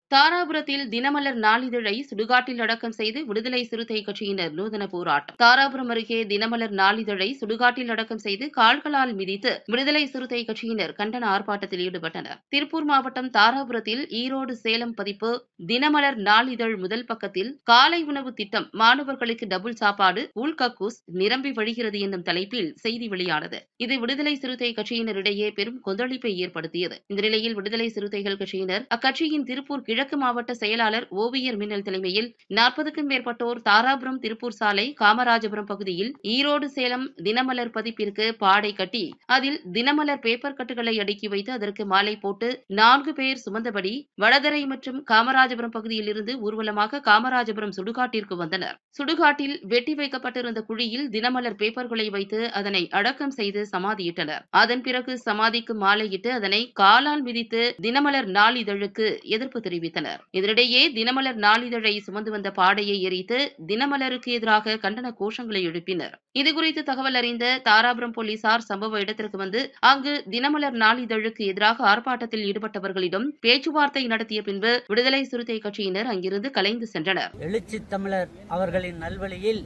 தாராபுரத்தில் தினமலர் நாளிதழை சுடுகாட்டில் அடக்கம் செய்து விடுதலை சிறுத்தை கட்சியினர் நூதன போராட்டம் தாராபுரம் அருகே தினமலர் நாளிதழை சுடுகாட்டில் அடக்கம் செய்து கால்களால் மிதித்து விடுதலை சிறுத்தை கட்சியினர் கண்டன ஆர்ப்பாட்டத்தில் ஈடுபட்டனர் திருப்பூர் மாவட்டம் தாராபுரத்தில் ஈரோடு சேலம் பதிப்பு தினமலர் நாளிதழ் முதல் பக்கத்தில் காலை உணவு திட்டம் மாணவர்களுக்கு டபுள் சாப்பாடு உள்கக்கூஸ் நிரம்பி வழிகிறது என்னும் தலைப்பில் செய்தி வெளியானது இது விடுதலை சிறுத்தை கட்சியினரிடையே பெரும் கொந்தளிப்பை ஏற்படுத்தியது இந்த நிலையில் விடுதலை சிறுத்தைகள் கட்சியினர் அக்கட்சியின் திருப்பூர் கிழக்கு மாவட்ட செயலாளர் ஓவியர் மின்னல் தலைமையில் நாற்பதுக்கும் மேற்பட்டோர் தாராபுரம் திருப்பூர் சாலை காமராஜபுரம் பகுதியில் ஈரோடு சேலம் தினமலர் பதிப்பிற்கு பாடை கட்டி அதில் தினமலர் பேப்பர் கட்டுகளை அடுக்கி வைத்து அதற்கு மாலை போட்டு நான்கு பேர் சுமந்தபடி வடகரை மற்றும் காமராஜபுரம் பகுதியில் இருந்து ஊர்வலமாக காமராஜபுரம் சுடுகாட்டிற்கு வந்தனர் சுடுகாட்டில் வெட்டி வைக்கப்பட்டிருந்த குழியில் தினமலர் பேப்பர்களை வைத்து அதனை அடக்கம் செய்து சமாதியிட்டனர் அதன் பிறகு சமாதிக்கு மாலையிட்டு அதனை காலால் மிதித்து தினமலர் நாளிதழுக்கு எதிர்ப்பு தெரிவித்தனர் இதனிடையே தினமலர் நாளிதழை சுமந்து வந்த பாடையை எரித்து தினமலருக்கு எதிராக கண்டன கோஷங்களை எழுப்பினர் இதுகுறித்து தகவல் அறிந்த தாராபுரம் போலீசார் சம்பவ இடத்திற்கு வந்து அங்கு தினமலர் நாளிதழுக்கு எதிராக ஆர்ப்பாட்டத்தில் ஈடுபட்டவர்களிடம் பேச்சுவார்த்தை நடத்திய பின்பு விடுதலை சிறுத்தை கட்சியினர் அங்கிருந்து கலைந்து சென்றனர் எழுச்சி தமிழர் அவர்களின் நல்வழியில்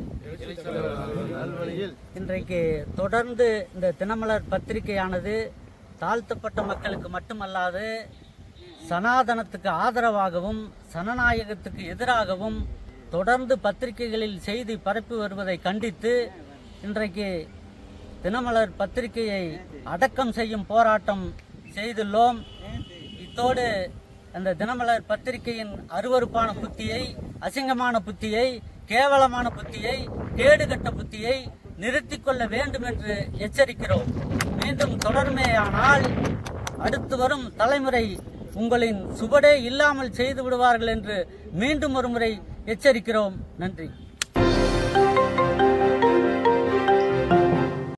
இன்றைக்கு தொடர்ந்து இந்த தினமலர் பத்திரிகையானது தாழ்த்தப்பட்ட மக்களுக்கு மட்டுமல்லாது சனாதனத்துக்கு ஆதரவாகவும் சனநாயகத்துக்கு எதிராகவும் தொடர்ந்து பத்திரிகைகளில் செய்தி பரப்பி வருவதை கண்டித்து இன்றைக்கு தினமலர் பத்திரிகையை அடக்கம் செய்யும் போராட்டம் செய்துள்ளோம் இத்தோடு அந்த தினமலர் பத்திரிகையின் அருவருப்பான புத்தியை அசிங்கமான புத்தியை கேவலமான புத்தியை கேடுகட்ட புத்தியை நிறுத்திக் கொள்ள வேண்டும் என்று எச்சரிக்கிறோம் மீண்டும் தொடர்மேயானால் அடுத்து வரும் தலைமுறை உங்களின் சுவடே இல்லாமல் செய்து விடுவார்கள் என்று மீண்டும் ஒருமுறை எச்சரிக்கிறோம் நன்றி